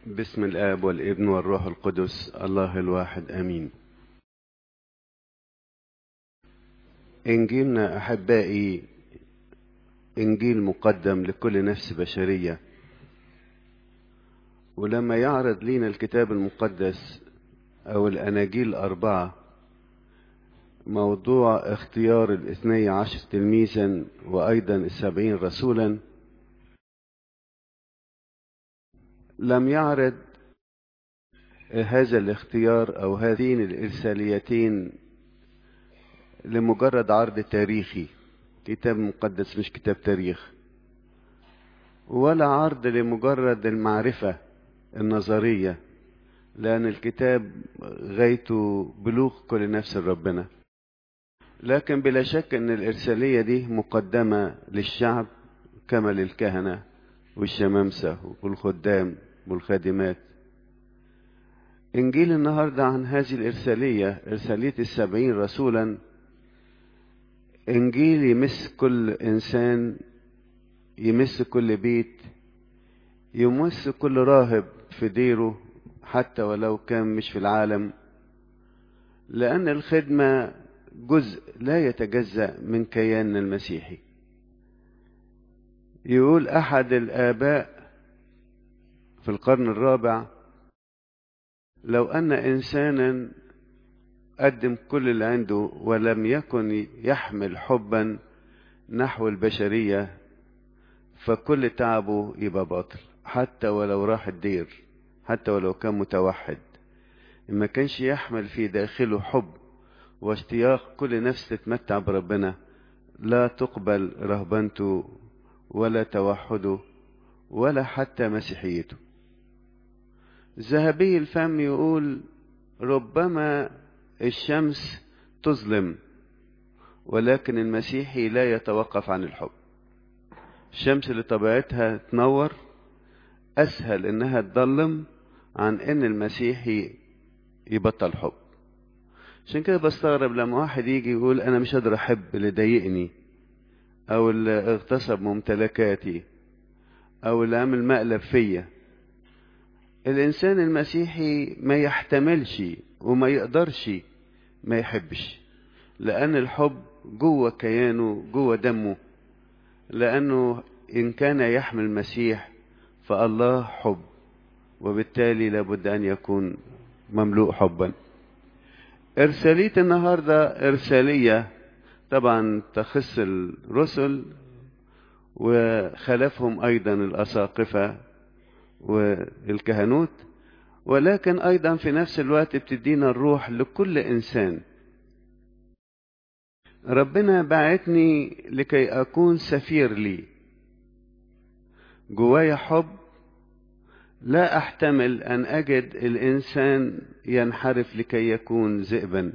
باسم الآب والابن والروح القدس الله الواحد آمين إنجيلنا أحبائي إنجيل مقدم لكل نفس بشرية ولما يعرض لنا الكتاب المقدس أو الأناجيل الأربعة موضوع اختيار الاثني عشر تلميذا وأيضا السبعين رسولا لم يعرض هذا الاختيار أو هذين الإرساليتين لمجرد عرض تاريخي كتاب مقدس مش كتاب تاريخ ولا عرض لمجرد المعرفة النظرية لأن الكتاب غايته بلوغ كل نفس ربنا لكن بلا شك أن الإرسالية دي مقدمة للشعب كما للكهنة والشمامسة والخدام والخادمات إنجيل النهاردة عن هذه الإرسالية إرسالية السبعين رسولا إنجيل يمس كل إنسان يمس كل بيت يمس كل راهب في ديره حتى ولو كان مش في العالم لأن الخدمة جزء لا يتجزأ من كياننا المسيحي يقول أحد الآباء في القرن الرابع لو أن إنسانا قدم كل اللي عنده ولم يكن يحمل حبا نحو البشرية فكل تعبه يبقى باطل حتى ولو راح الدير حتى ولو كان متوحد ما كانش يحمل في داخله حب واشتياق كل نفس تتمتع بربنا لا تقبل رهبنته ولا توحده ولا حتى مسيحيته ذهبي الفم يقول ربما الشمس تظلم ولكن المسيحي لا يتوقف عن الحب الشمس اللي طبيعتها تنور أسهل إنها تضلم عن إن المسيحي يبطل حب عشان كده بستغرب لما واحد يجي يقول أنا مش قادر أحب اللي ضايقني أو اللي اغتصب ممتلكاتي أو اللي عمل مقلب فيا الإنسان المسيحي ما يحتملش وما يقدرش ما يحبش لأن الحب جوه كيانه جوه دمه لأنه إن كان يحمل المسيح فالله حب وبالتالي لابد أن يكون مملوء حبا إرسالية النهاردة إرسالية طبعا تخص الرسل وخلفهم أيضا الأساقفة والكهنوت ولكن أيضا في نفس الوقت بتدينا الروح لكل إنسان ربنا بعتني لكي أكون سفير لي جوايا حب لا أحتمل أن أجد الإنسان ينحرف لكي يكون ذئبا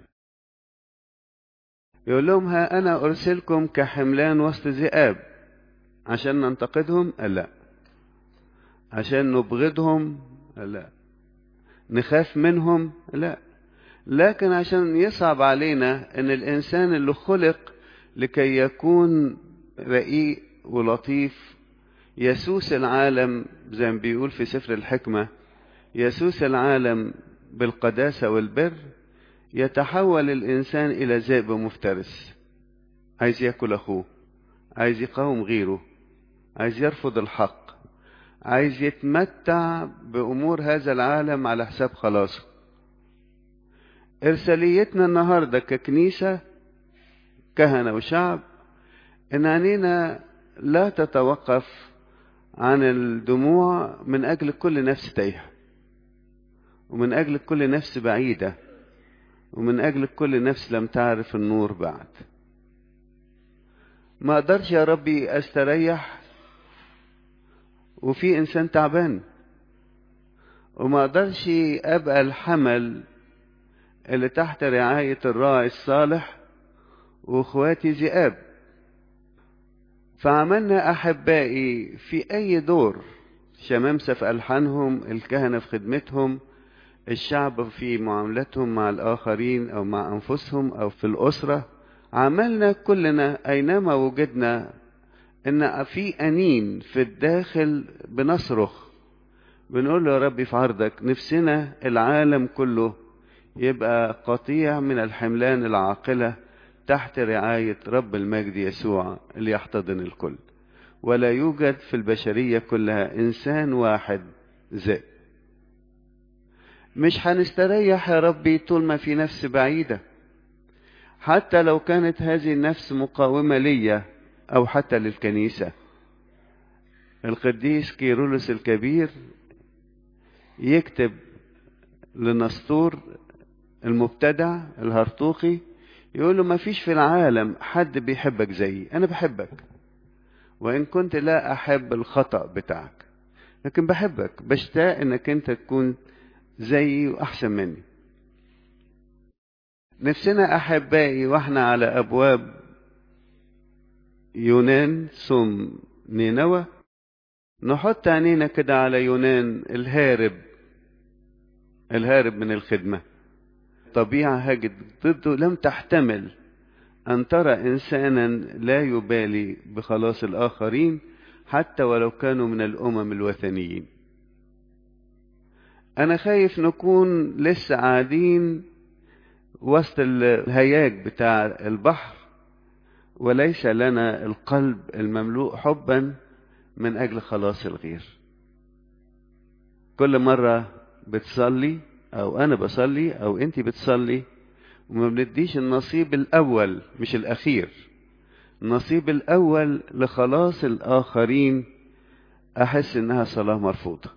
يقول لهم ها أنا أرسلكم كحملان وسط ذئاب عشان ننتقدهم لا عشان نبغضهم لا نخاف منهم لا لكن عشان يصعب علينا ان الانسان اللي خلق لكي يكون رقيق ولطيف يسوس العالم زي ما بيقول في سفر الحكمة يسوس العالم بالقداسة والبر يتحول الإنسان إلى ذئب مفترس عايز ياكل أخوه عايز يقاوم غيره عايز يرفض الحق عايز يتمتع بأمور هذا العالم على حساب خلاصه إرساليتنا النهاردة ككنيسة كهنة وشعب إن عينينا لا تتوقف عن الدموع من أجل كل نفس تايهة ومن أجل كل نفس بعيدة ومن أجل كل نفس لم تعرف النور بعد ما أقدرش يا ربي أستريح وفي إنسان تعبان وما أقدرش أبقى الحمل اللي تحت رعاية الراعي الصالح وإخواتي ذئاب فعملنا أحبائي في أي دور شمامسة في ألحانهم الكهنة في خدمتهم الشعب في معاملتهم مع الآخرين أو مع أنفسهم أو في الأسرة عملنا كلنا أينما وجدنا إن في أنين في الداخل بنصرخ بنقول له يا ربي في عرضك نفسنا العالم كله يبقى قطيع من الحملان العاقلة تحت رعاية رب المجد يسوع اللي يحتضن الكل ولا يوجد في البشرية كلها إنسان واحد ذئب مش هنستريح يا ربي طول ما في نفس بعيدة حتى لو كانت هذه النفس مقاومة ليا أو حتى للكنيسة القديس كيرولس الكبير يكتب لنسطور المبتدع الهرطوقي يقول له ما فيش في العالم حد بيحبك زيي أنا بحبك وإن كنت لا أحب الخطأ بتاعك لكن بحبك بشتاق إنك أنت تكون زيي وأحسن مني نفسنا أحبائي وإحنا على أبواب يونان ثم نينوى نحط عينينا كده على يونان الهارب الهارب من الخدمة طبيعة هاجت ضده لم تحتمل أن ترى إنسانا لا يبالي بخلاص الآخرين حتى ولو كانوا من الأمم الوثنيين أنا خايف نكون لسه قاعدين وسط الهياج بتاع البحر وليس لنا القلب المملوء حبا من أجل خلاص الغير كل مرة بتصلي أو أنا بصلي أو أنت بتصلي وما بنديش النصيب الأول مش الأخير النصيب الأول لخلاص الآخرين أحس إنها صلاة مرفوضة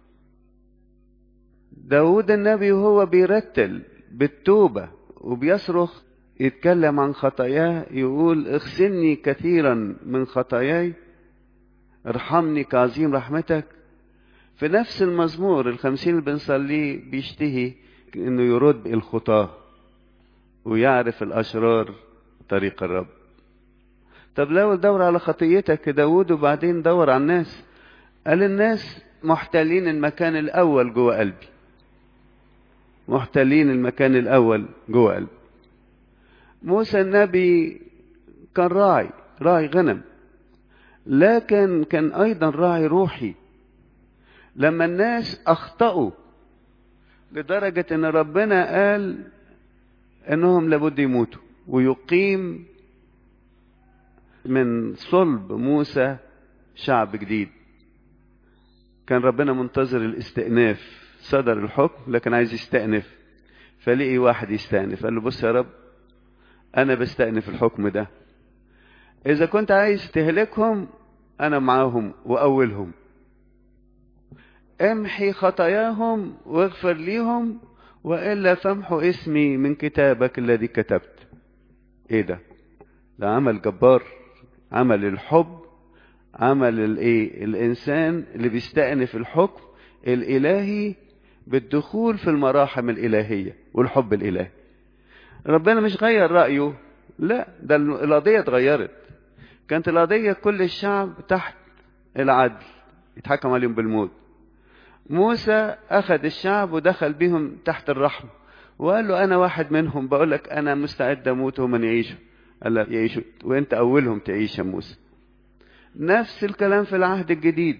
داود النبي وهو بيرتل بالتوبة وبيصرخ يتكلم عن خطاياه يقول اغسلني كثيرا من خطاياي ارحمني كعظيم رحمتك في نفس المزمور الخمسين اللي بنصليه بيشتهي انه يرد الخطاه ويعرف الاشرار طريق الرب طب لو دور على خطيتك داود وبعدين دور على الناس قال الناس محتلين المكان الاول جوه قلبي محتلين المكان الاول جوه قلبي موسى النبي كان راعي راعي غنم لكن كان ايضا راعي روحي لما الناس اخطاوا لدرجه ان ربنا قال انهم لابد يموتوا ويقيم من صلب موسى شعب جديد كان ربنا منتظر الاستئناف صدر الحكم لكن عايز يستأنف فلقي واحد يستأنف قال له بص يا رب انا بستأنف الحكم ده اذا كنت عايز تهلكهم انا معاهم واولهم امحي خطاياهم واغفر ليهم والا فامحوا اسمي من كتابك الذي كتبت ايه ده ده عمل جبار عمل الحب عمل الايه الانسان اللي بيستأنف الحكم الالهي بالدخول في المراحم الالهيه والحب الالهي ربنا مش غير رايه لا ده القضيه اتغيرت كانت القضيه كل الشعب تحت العدل يتحكم عليهم بالموت موسى أخذ الشعب ودخل بهم تحت الرحمة وقال له أنا واحد منهم بقول لك أنا مستعد أموت ومن يعيشوا قال له يعيشوا وأنت أولهم تعيش يا موسى نفس الكلام في العهد الجديد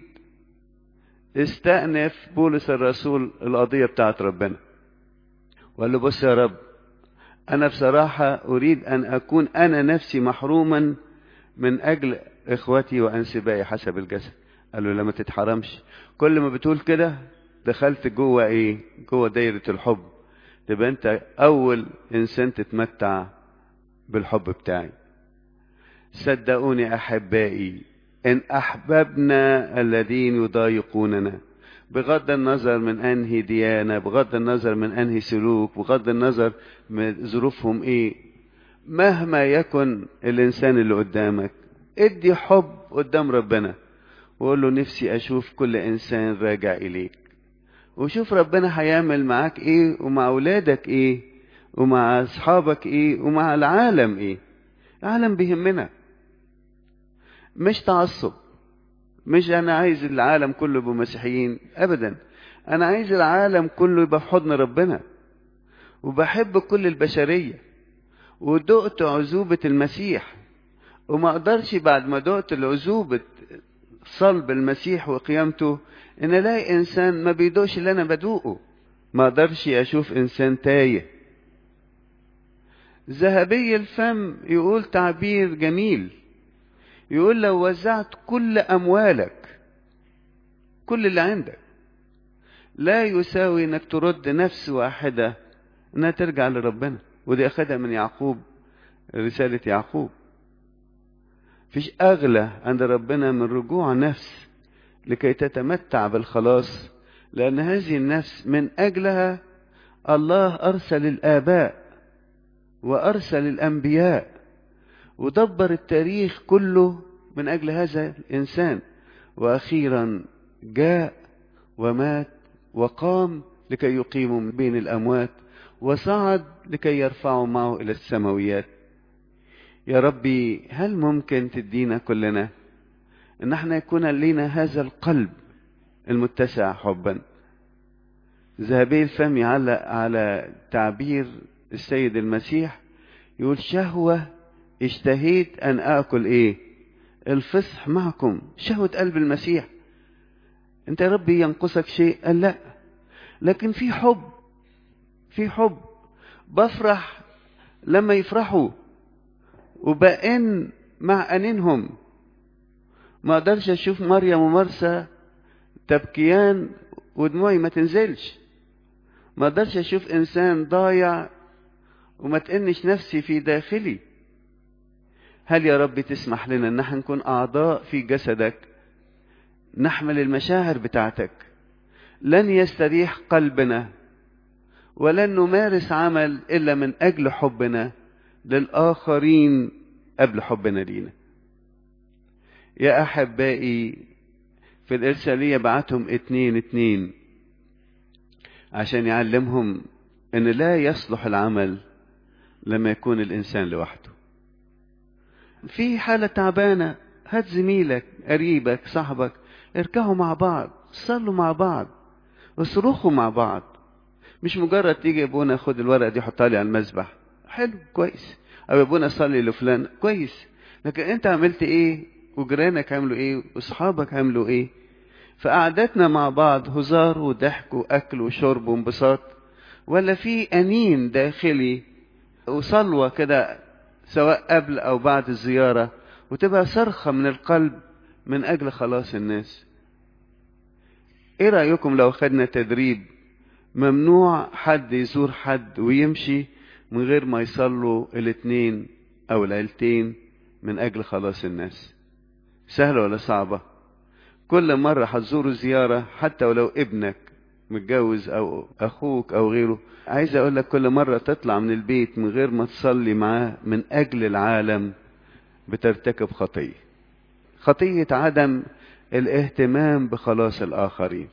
استأنف بولس الرسول القضية بتاعت ربنا وقال له بص يا رب أنا بصراحة أريد أن أكون أنا نفسي محروما من أجل إخوتي وأنسبائي حسب الجسد قال له لما تتحرمش كل ما بتقول كده دخلت جوه ايه جوه دايرة الحب تبقى انت اول انسان تتمتع بالحب بتاعي صدقوني احبائي ان احببنا الذين يضايقوننا بغض النظر من انهي ديانة بغض النظر من انهي سلوك بغض النظر من ظروفهم ايه مهما يكن الانسان اللي قدامك ادي حب قدام ربنا وقول له نفسي اشوف كل انسان راجع اليك وشوف ربنا هيعمل معاك ايه ومع اولادك ايه ومع اصحابك ايه ومع العالم ايه العالم بيهمنا مش تعصب مش انا عايز العالم كله يبقوا مسيحيين ابدا انا عايز العالم كله يبقى في حضن ربنا وبحب كل البشريه ودقت عزوبه المسيح وما اقدرش بعد ما دقت العزوبه صلب المسيح وقيامته ان الاقي انسان ما بيدوقش اللي انا بدوقه ما اقدرش اشوف انسان تايه ذهبي الفم يقول تعبير جميل يقول لو وزعت كل اموالك كل اللي عندك لا يساوي انك ترد نفس واحدة انها ترجع لربنا ودي اخدها من يعقوب رسالة يعقوب فيش اغلى عند ربنا من رجوع نفس لكي تتمتع بالخلاص لان هذه النفس من اجلها الله ارسل الاباء وارسل الانبياء ودبر التاريخ كله من اجل هذا الانسان واخيرا جاء ومات وقام لكي يقيم بين الاموات وصعد لكي يرفعوا معه الى السماويات يا ربي هل ممكن تدينا كلنا ان احنا يكون لنا هذا القلب المتسع حبا ذهبي الفم يعلق على تعبير السيد المسيح يقول شهوة اشتهيت ان اكل ايه الفصح معكم شهوة قلب المسيح انت يا ربي ينقصك شيء قال لا لكن في حب في حب بفرح لما يفرحوا وبأن مع أنينهم ما اقدرش اشوف مريم ومرسى تبكيان ودموعي ما تنزلش ما اقدرش اشوف انسان ضايع وما تأنش نفسي في داخلي هل يا رب تسمح لنا ان احنا نكون اعضاء في جسدك نحمل المشاعر بتاعتك لن يستريح قلبنا ولن نمارس عمل الا من اجل حبنا للاخرين قبل حبنا لينا يا احبائي في الارساليه بعتهم اتنين اتنين عشان يعلمهم ان لا يصلح العمل لما يكون الانسان لوحده في حاله تعبانه هات زميلك قريبك صاحبك اركعوا مع بعض صلوا مع بعض اصرخوا مع بعض مش مجرد تيجي يا ابونا خد الورقه دي حطها لي على المذبح حلو كويس او يا ابونا صلي لفلان كويس لكن انت عملت ايه وجيرانك عملوا ايه واصحابك عملوا ايه فقعدتنا مع بعض هزار وضحك واكل وشرب وانبساط ولا في انين داخلي وصلوه كده سواء قبل او بعد الزياره وتبقى صرخه من القلب من اجل خلاص الناس ايه رايكم لو خدنا تدريب ممنوع حد يزور حد ويمشي من غير ما يصلوا الاتنين او العيلتين من اجل خلاص الناس سهلة ولا صعبة كل مرة هتزوروا زيارة حتى ولو ابنك متجوز او اخوك او غيره عايز اقول لك كل مرة تطلع من البيت من غير ما تصلي معاه من اجل العالم بترتكب خطية خطية عدم الاهتمام بخلاص الاخرين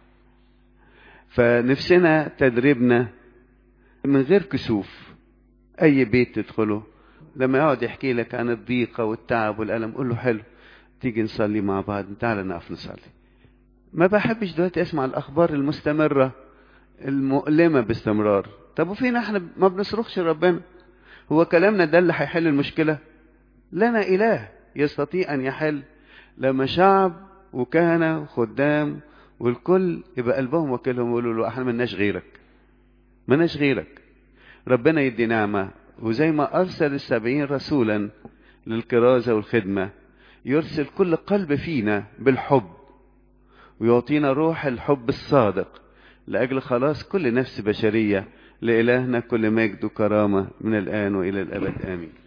فنفسنا تدريبنا من غير كسوف اي بيت تدخله لما يقعد يحكي لك عن الضيقه والتعب والالم قول له حلو تيجي نصلي مع بعض تعالى نقف نصلي ما بحبش دلوقتي اسمع الاخبار المستمره المؤلمه باستمرار طب وفينا احنا ما بنصرخش ربنا هو كلامنا ده اللي هيحل المشكله لنا اله يستطيع ان يحل لما شعب وكهنه وخدام والكل يبقى قلبهم وكلهم يقولوا له احنا ملناش غيرك ملناش غيرك ربنا يدي نعمة وزي ما أرسل السبعين رسولا للكرازة والخدمة يرسل كل قلب فينا بالحب ويعطينا روح الحب الصادق لأجل خلاص كل نفس بشرية لإلهنا كل مجد وكرامة من الآن وإلى الأبد آمين